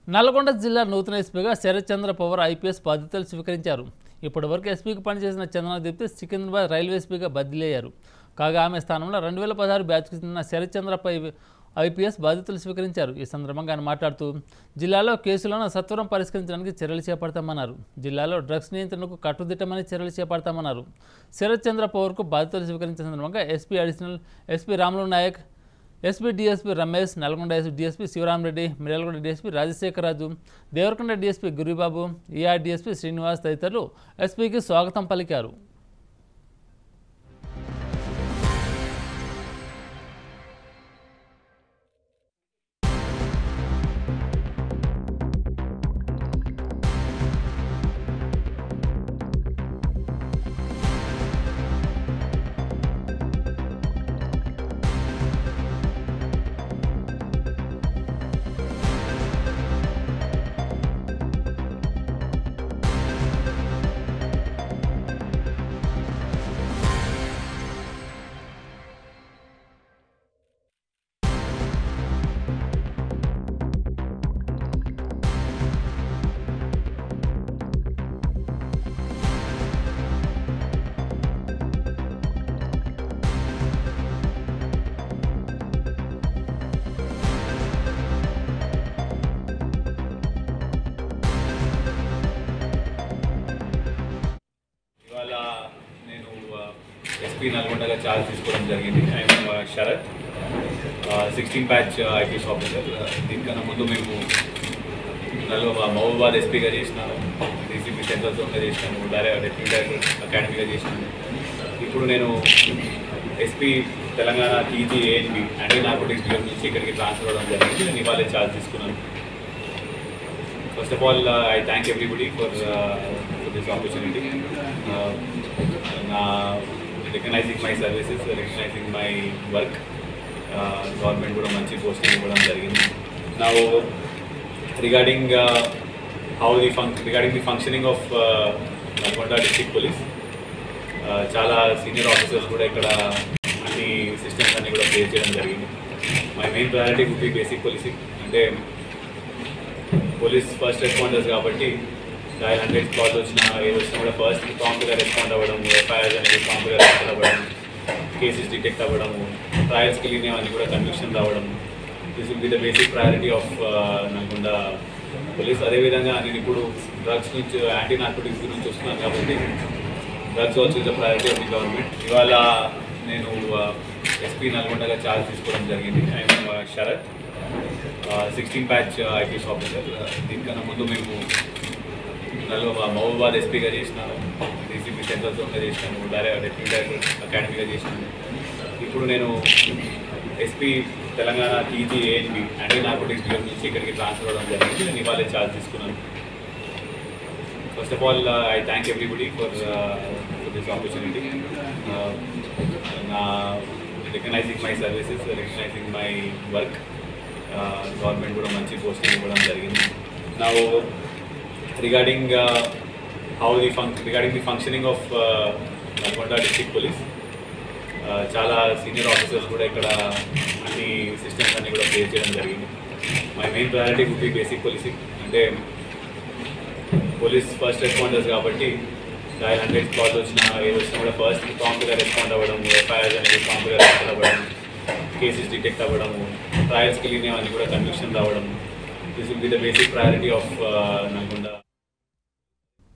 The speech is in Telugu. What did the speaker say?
నల్గొండ జిల్లా నూతన ఎస్పీగా శరత్ చంద్ర పవర్ ఐపీఎస్ బాధ్యతలు స్వీకరించారు ఇప్పటివరకు ఎస్పీకి పనిచేసిన చంద్రదీప్తి సికింద్రాబాద్ రైల్వే ఎస్పీగా బదిలీ అయ్యారు కాగా ఆమె స్థానంలో రెండు వేల పదహారు బ్యాచ్కి చెందిన శరత్ చంద్రపై ఐపీఎస్ బాధ్యతలు స్వీకరించారు ఈ సందర్భంగా ఆయన మాట్లాడుతూ జిల్లాలో కేసులను సత్వరం పరిష్కరించడానికి చర్యలు చేపడతామన్నారు జిల్లాలో డ్రగ్స్ నియంత్రణకు కట్టుదిట్టమని చర్యలు చేపడతామన్నారు శరత్ చంద్ర పవర్కు బాధ్యతలు స్వీకరించిన సందర్భంగా SP additional SP Ramulu Nayak SP DSP Ramesh Nalgonda SP DSP Sivaramareddy Miryalaguda DSP Rajasekhar Raju Devarakonda DSP Guribabu ER DSP Srinivas తదితరులు ఎస్పీకి స్వాగతం పలికారు ఇవాళ నేను ఎస్పీ నల్గొండగా ఛార్జ్ తీసుకోవడం జరిగింది I'm Sarath sixteen batch IPS officer దీనికన్నా ముందు మేము నల్గొ మహబూబాద్ ఎస్పీగా చేసినాను డీసీపీ సెంట్రల్ జోన్గా చేసినాను డైరెక్ట్ డెప్యూటీ డైరెక్టర్ అకాడమీగా చేసినాను ఇప్పుడు నేను SP Telangana TG ANB anti narcotics bureau నుంచి ఇక్కడికి ట్రాన్స్ఫర్ అవ్వడం జరిగింది నేను ఇవాళ ఛార్జ్ తీసుకున్నాను First of all, uh, I thank everybody for, uh, for this opportunity. Uh, uh, recognizing my services, recognizing my work. Government కూడా మంచి పోస్టింగ్ ఇవ్వడం జరిగింది నా రిగార్డింగ్ హౌ ది ఫంక్ regarding the functioning of Nalgonda district police చాలా సీనియర్ ఆఫీసర్స్ కూడా ఇక్కడ అన్ని సిస్టమ్స్ అన్ని కూడా ప్లేస్ చేయడం జరిగింది my main priority would be basic policing అంటే పోలీస్ ఫస్ట్ రెస్పాండర్స్ కాబట్టి డయల్ హండ్రెడ్ కాల్స్ వచ్చినా ఏది వచ్చినా కూడా ఫస్ట్ ప్రాంప్ట్గా రెస్పాండ్ అవ్వడం ఎఫ్ఐఆర్ అనేది ప్రాంప్ట్గా రెస్పాండ్ అవ్వడం కేసెస్ డిటెక్ట్ అవ్వడము ట్రయల్స్కి వెళ్ళినవన్నీ కూడా కన్విక్షన్ రావడం this will be the basic priority of Nalgonda police అదేవిధంగా నేను ఇప్పుడు డ్రగ్స్ నుంచి యాంటీ నార్కోటిక్స్ గురించి వస్తున్నాను కాబట్టి drugs also is the priority of the government ఇవాళ నేను ఎస్పీ నల్గొండగా ఛార్జ్ తీసుకోవడం జరిగింది I'm Sarath sixteen batch IPS officer దీనికన్నా ముందు మేము నల్గొ మహబూబాద్ ఎస్పీగా చేసినాను డీసీపీ సెంట్రల్ జోన్గా చేసినాను డైరెక్ట్ డెప్యూటీ డైరెక్టర్ అకాడమీగా చేసినాను ఇప్పుడు నేను SP Telangana TG ANB anti narcotics bureau నుంచి ఇక్కడికి ట్రాన్స్ఫర్ అవ్వడం జరిగింది నేను ఇవాళ ఛార్జ్ తీసుకున్నాను first of all I thank everybody for for this opportunity నా recognizing my services recognizing my work government కూడా మంచి పోస్టింగ్ ఇవ్వడం జరిగింది నా రిగార్డింగ్ హౌ ది ఫంక్ regarding the functioning of Nalgonda district police చాలా సీనియర్ ఆఫీసర్స్ కూడా ఇక్కడ అన్ని సిస్టమ్స్ అన్ని కూడా ప్లేస్ చేయడం జరిగింది my main priority would be basic policing అంటే పోలీస్ ఫస్ట్ రెస్పాండర్స్ కాబట్టి డయల్ హండ్రెడ్ కాల్స్ వచ్చినా ఏది వచ్చినా కూడా ఫస్ట్ ప్రాంప్ట్గా రెస్పాండ్ అవ్వడం ఎఫ్ఐఆర్ అనేది ప్రాంప్ట్గా రెస్పాండ్ అవ్వడం కేసెస్ డిటెక్ట్ అవ్వడము ట్రయల్స్కి వెళ్ళినవన్నీ కూడా కన్విక్షన్ రావడం this will be the basic priority of Nalgonda